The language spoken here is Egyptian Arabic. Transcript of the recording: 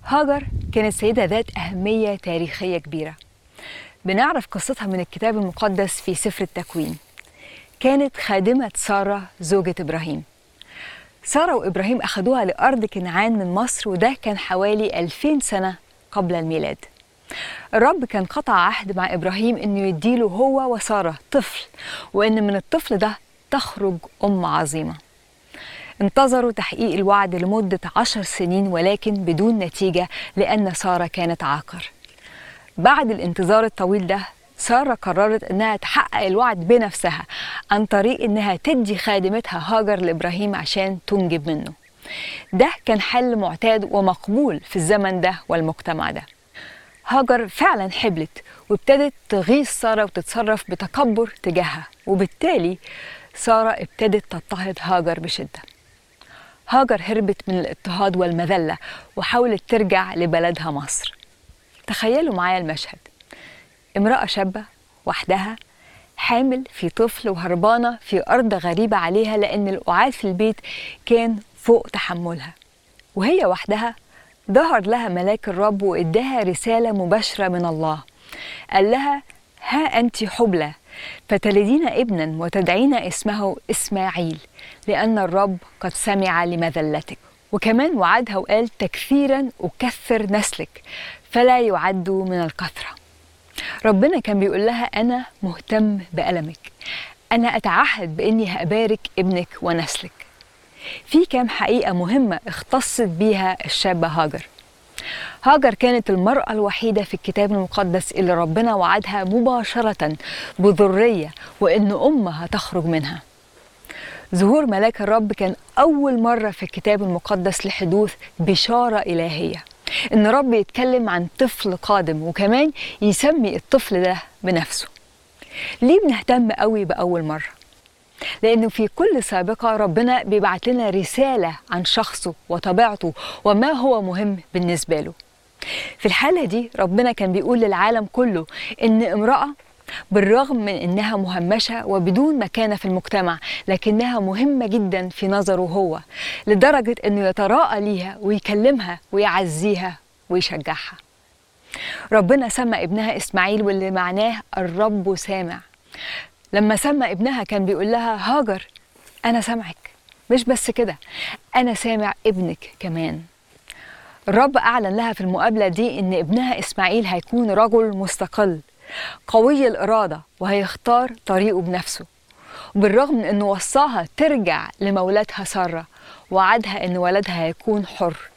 هاجر كانت سيدة ذات أهمية تاريخية كبيرة بنعرف قصتها من الكتاب المقدس في سفر التكوين كانت خادمة سارة زوجة إبراهيم سارة وإبراهيم أخدوها لأرض كنعان من مصر وده كان حوالي 2000 سنة قبل الميلاد الرب كان قطع عهد مع إبراهيم إنه يديله هو وسارة طفل وإن من الطفل ده تخرج أم عظيمة انتظروا تحقيق الوعد لمدة عشر سنين ولكن بدون نتيجة لأن سارة كانت عاقر بعد الانتظار الطويل ده سارة قررت إنها تحقق الوعد بنفسها عن طريق إنها تدي خادمتها هاجر لإبراهيم عشان تنجب منه ده كان حل معتاد ومقبول في الزمن ده والمجتمع ده هاجر فعلا حبلت وابتدت تغيظ سارة وتتصرف بتكبر تجاهها وبالتالي سارة ابتدت تضطهد هاجر بشدة هاجر هربت من الاضطهاد والمذلة وحاولت ترجع لبلدها مصر تخيلوا معايا المشهد امرأة شابة وحدها حامل في طفل وهربانة في أرض غريبة عليها لأن القعاد في البيت كان فوق تحملها وهي وحدها ظهر لها ملاك الرب وإداها رسالة مباشرة من الله قال لها ها أنت حبلى فتلدين ابنا وتدعين اسمه إسماعيل لأن الرب قد سمع لمذلتك وكمان وعدها وقال تكثيرا أكثر نسلك فلا يعد من الكثرة ربنا كان بيقول لها أنا مهتم بألمك أنا أتعهد بإني هأبارك ابنك ونسلك في كام حقيقة مهمة اختصت بيها الشابة هاجر هاجر كانت المرأة الوحيدة في الكتاب المقدس اللي ربنا وعدها مباشرة بذرية وإن أمها تخرج منها ظهور ملاك الرب كان أول مرة في الكتاب المقدس لحدوث بشارة إلهية إن رب يتكلم عن طفل قادم وكمان يسمي الطفل ده بنفسه ليه بنهتم قوي بأول مرة؟ لأنه في كل سابقة ربنا بيبعت لنا رسالة عن شخصه وطبيعته وما هو مهم بالنسبة له في الحالة دي ربنا كان بيقول للعالم كله إن امرأة بالرغم من إنها مهمشة وبدون مكانة في المجتمع لكنها مهمة جدا في نظره هو لدرجة إنه يتراءى ليها ويكلمها ويعزيها ويشجعها ربنا سمى ابنها إسماعيل واللي معناه الرب سامع لما سمى ابنها كان بيقول لها هاجر أنا سامعك مش بس كده أنا سامع ابنك كمان الرب أعلن لها في المقابلة دي إن ابنها إسماعيل هيكون رجل مستقل قوي الإرادة وهيختار طريقه بنفسه بالرغم من إنه وصاها ترجع لمولاتها سارة وعدها إن ولدها هيكون حر